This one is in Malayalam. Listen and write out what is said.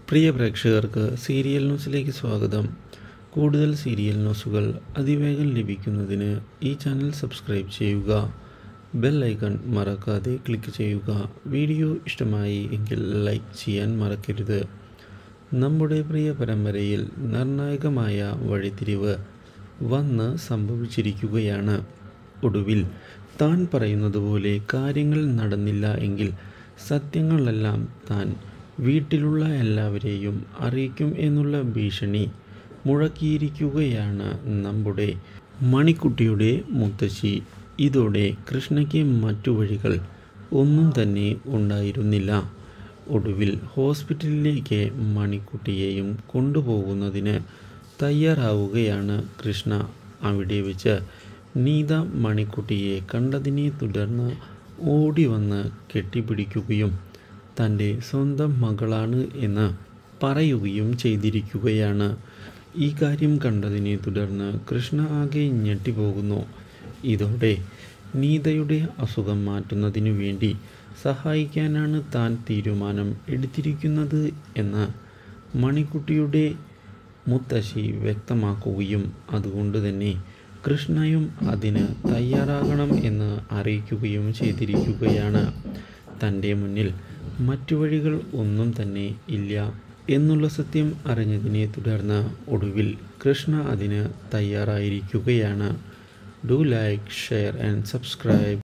പ്രിയ പ്രേക്ഷകർക്ക് സീരിയൽ ന്യൂസിലേക്ക് സ്വാഗതം കൂടുതൽ സീരിയൽ ന്യൂസുകൾ അതിവേഗം ലഭിക്കുന്നതിന് ഈ ചാനൽ സബ്സ്ക്രൈബ് ചെയ്യുക ബെൽ ഐക്കൺ മറക്കാതെ ക്ലിക്ക് ചെയ്യുക വീഡിയോ ഇഷ്ടമായി എങ്കിൽ ലൈക്ക് ചെയ്യാൻ മറക്കരുത് നമ്മുടെ പ്രിയ പരമ്പരയിൽ നിർണായകമായ വഴിത്തിരിവ് വന്ന് സംഭവിച്ചിരിക്കുകയാണ് ഒടുവിൽ താൻ പറയുന്നത് പോലെ കാര്യങ്ങൾ നടന്നില്ല എങ്കിൽ സത്യങ്ങളെല്ലാം താൻ വീട്ടിലുള്ള എല്ലാവരെയും അറിയിക്കും എന്നുള്ള ഭീഷണി മുഴക്കിയിരിക്കുകയാണ് നമ്മുടെ മണിക്കുട്ടിയുടെ മുത്തശ്ശി ഇതോടെ കൃഷ്ണയ്ക്ക് മറ്റു വഴികൾ ഒന്നും തന്നെ ഉണ്ടായിരുന്നില്ല ഒടുവിൽ ഹോസ്പിറ്റലിലേക്ക് മണിക്കുട്ടിയെയും കൊണ്ടുപോകുന്നതിന് തയ്യാറാവുകയാണ് കൃഷ്ണ അവിടെ വെച്ച് നീത മണിക്കുട്ടിയെ കണ്ടതിനെ തുടർന്ന് ഓടി വന്ന് കെട്ടിപ്പിടിക്കുകയും തൻ്റെ സ്വന്തം മകളാണ് എന്ന് പറയുകയും ചെയ്തിരിക്കുകയാണ് ഈ കാര്യം കണ്ടതിനെ തുടർന്ന് കൃഷ്ണ ആകെ ഞെട്ടിപ്പോകുന്നു ഇതോടെ നീതയുടെ അസുഖം മാറ്റുന്നതിനു വേണ്ടി സഹായിക്കാനാണ് താൻ തീരുമാനം എടുത്തിരിക്കുന്നത് എന്ന് മണിക്കുട്ടിയുടെ മുത്തശ്ശി വ്യക്തമാക്കുകയും അതുകൊണ്ട് തന്നെ കൃഷ്ണയും അതിന് തയ്യാറാകണം എന്ന് അറിയിക്കുകയും ചെയ്തിരിക്കുകയാണ് തൻ്റെ മുന്നിൽ മറ്റു വഴികൾ ഒന്നും തന്നെ ഇല്ല എന്നുള്ള സത്യം അറിഞ്ഞതിനെ തുടർന്ന് ഒടുവിൽ കൃഷ്ണ അതിന് തയ്യാറായിരിക്കുകയാണ് do like share and subscribe